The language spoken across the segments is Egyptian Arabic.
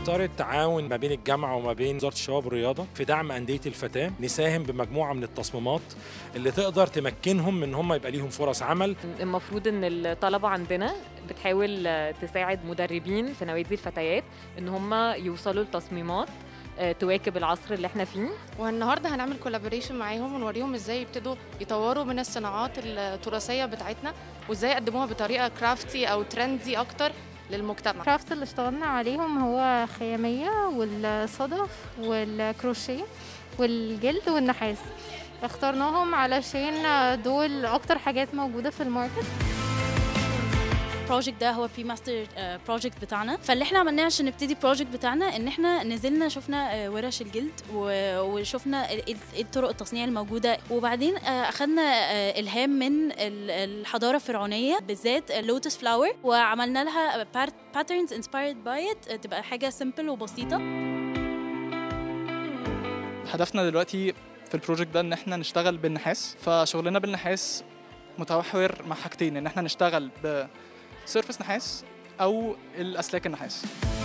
اطار التعاون ما بين الجامعه وما بين وزاره الشباب والرياضه في دعم انديه الفتاه نساهم بمجموعه من التصميمات اللي تقدر تمكنهم من ان هم يبقى ليهم فرص عمل المفروض ان الطلبه عندنا بتحاول تساعد مدربين في نوادي الفتيات ان هم يوصلوا لتصميمات آه، تواكب العصر اللي احنا فيه والنهارده هنعمل كولابوريشن معاهم ونوريهم ازاي يبتدوا يطوروا من الصناعات التراثيه بتاعتنا وازاي يقدموها بطريقه كرافتي او ترندي اكتر للمجتمع الكرافتس اللي اشتغلنا عليهم هو خيامية والصدف والكروشيه والجلد والنحاس اخترناهم علشان دول اكتر حاجات موجودة في الماركت البروجكت ده هو بري ماستر بروجكت بتاعنا فاللي احنا عملناه عشان نبتدي البروجكت بتاعنا ان احنا نزلنا شفنا آه، ورش الجلد و- وشفنا ال- ال- ايه طرق التصنيع الموجوده وبعدين آه، اخدنا آه، الهام من ال- الحضاره الفرعونيه بالذات اللوتس فلاور وعملنا لها باترنز انسبايرد باي ات تبقى حاجه سيمبل وبسيطه هدفنا دلوقتي في البروجكت ده ان احنا نشتغل بالنحاس فشغلنا بالنحاس متمحور مع حاجتين ان احنا نشتغل بسيرفس نحاس او الاسلاك النحاس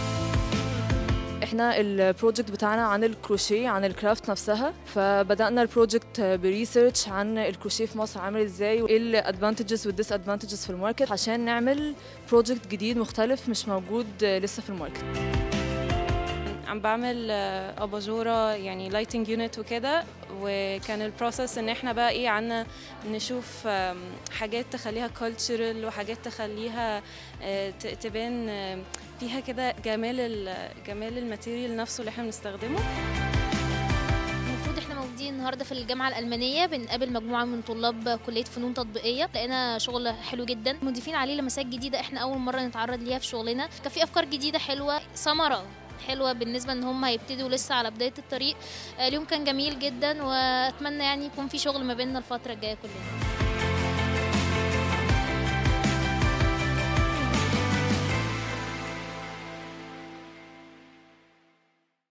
احنا البروجكت بتاعنا عن الكروشيه عن الكرافت نفسها فبدأنا البروجكت بريسيرش عن الكروشيه في مصر عامل ازاي وايه الادفانتجز والديس ادفانتجز في الماركت عشان نعمل بروجكت جديد مختلف مش موجود لسه في الماركت عم بعمل آه، اباجوره يعني لايتنج يونت وكده وكان البروسيس ان احنا بقى ايه عنا نشوف آم، حاجات تخليها كولتشرال وحاجات تخليها آه، ت- تبان آه، فيها كده جمال ال- جمال الماتيريال نفسه اللي احنا بنستخدمه المفروض احنا موجودين النهارده في الجامعه الالمانيه بنقابل مجموعه من طلاب كليه فنون تطبيقيه لقينا شغل حلو جدا مضيفين عليه لمسات جديده احنا اول مره نتعرض ليها في شغلنا كان في افكار جديده حلوه ثمره حلوه بالنسبه ان هم هيبتدوا لسه على بدايه الطريق آه، اليوم كان جميل جدا واتمنى يعني يكون في شغل ما بيننا الفتره الجايه كلنا